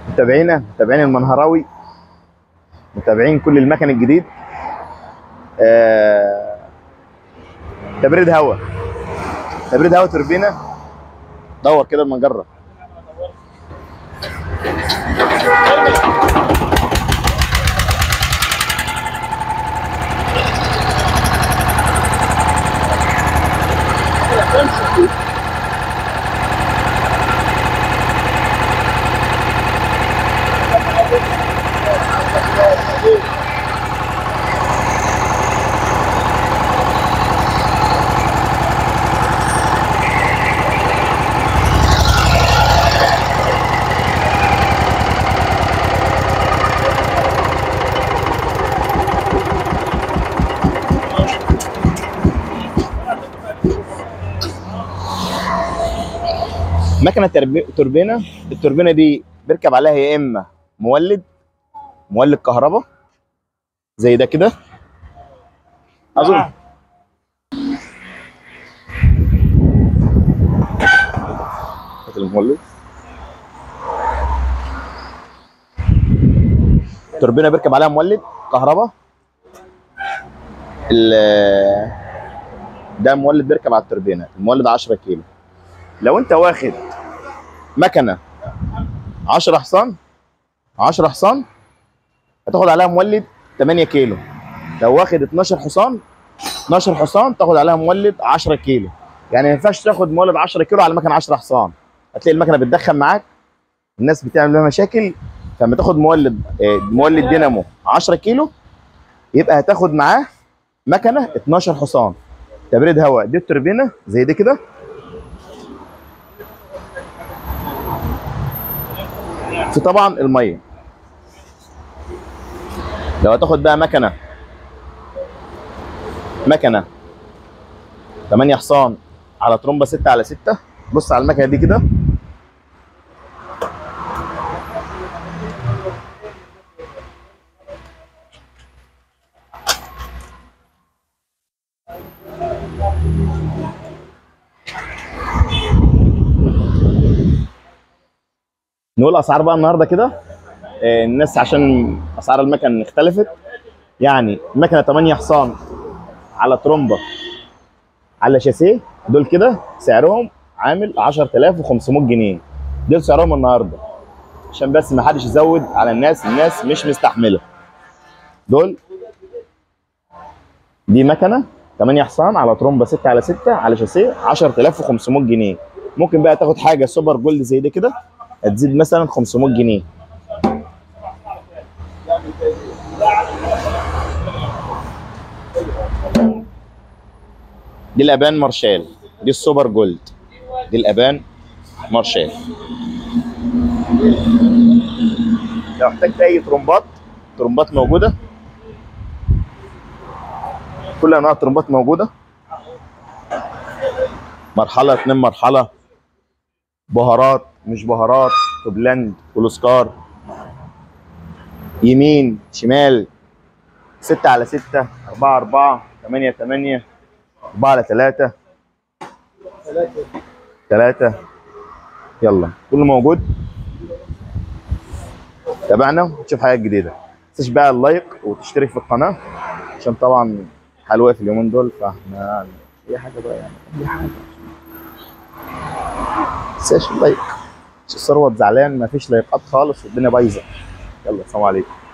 متابعينا متابعين المنهراوي متابعين كل المكن الجديد آه... تبريد هواء تبريد هواء توربينه دور كده المجره مكنه تربي- توربينه التوربينه دي بيركب عليها يا اما مولد مولد كهرباء زي ده كده اظن هات المولد التوربينه بيركب عليها مولد كهرباء ال- ده مولد بيركب على التوربينه المولد 10 كيلو لو انت واخد مكنه 10 حصان 10 حصان هتاخد عليها مولد 8 كيلو لو واخد 12 حصان 12 حصان تاخد عليها مولد 10 كيلو يعني ما ينفعش تاخد مولد 10 كيلو على مكنه 10 حصان هتلاقي المكنه بتدخن معاك الناس بتعمل لها مشاكل فلما تاخد مولد آه، مولد دينامو 10 كيلو يبقى هتاخد معاه مكنه 12 حصان تبريد هواء دي التوربينه زي دي كده في طبعا الميه لو هتاخد بقى مكنه مكنه 8 حصان على ترومبه 6 على 6 بص على المكنه دي كده نقول اسعار بقى النهارده كده آه، الناس عشان اسعار المكن اختلفت يعني المكنه 8 حصان على ترومبه على شاسيه دول كده سعرهم عامل 10500 جنيه دول سعرهم النهارده عشان بس ما حدش يزود على الناس الناس مش مستحمله دول دي مكنه 8 حصان على ترومبه 6 على 6 على شاسيه 10500 جنيه ممكن بقى تاخد حاجه سوبر جولد زي دي كده هتزيد مثلا 500 جنيه دي الابان مارشال دي السوبر جولد دي الابان مارشال لو احتجت اي ترومبات ترومبات موجوده كل انواع الترومبات موجوده مرحله اتنين مرحله بهارات مش بهارات توبلاند كولوسكار يمين شمال ستة على ستة أربعة أربعة ثمانية ثمانية أربعة على ثلاثة ثلاثة يلا كله موجود تابعنا وتشوف حاجات جديدة ما تنساش بقى اللايك وتشترك في القناة عشان طبعا حلوة في اليومين دول فاحنا يعني أي حاجة بقى يعني أي حاجة تنساش اللايك الثروت زعلان مفيش لايكات خالص والدنيا بايظه يلا السلام عليكم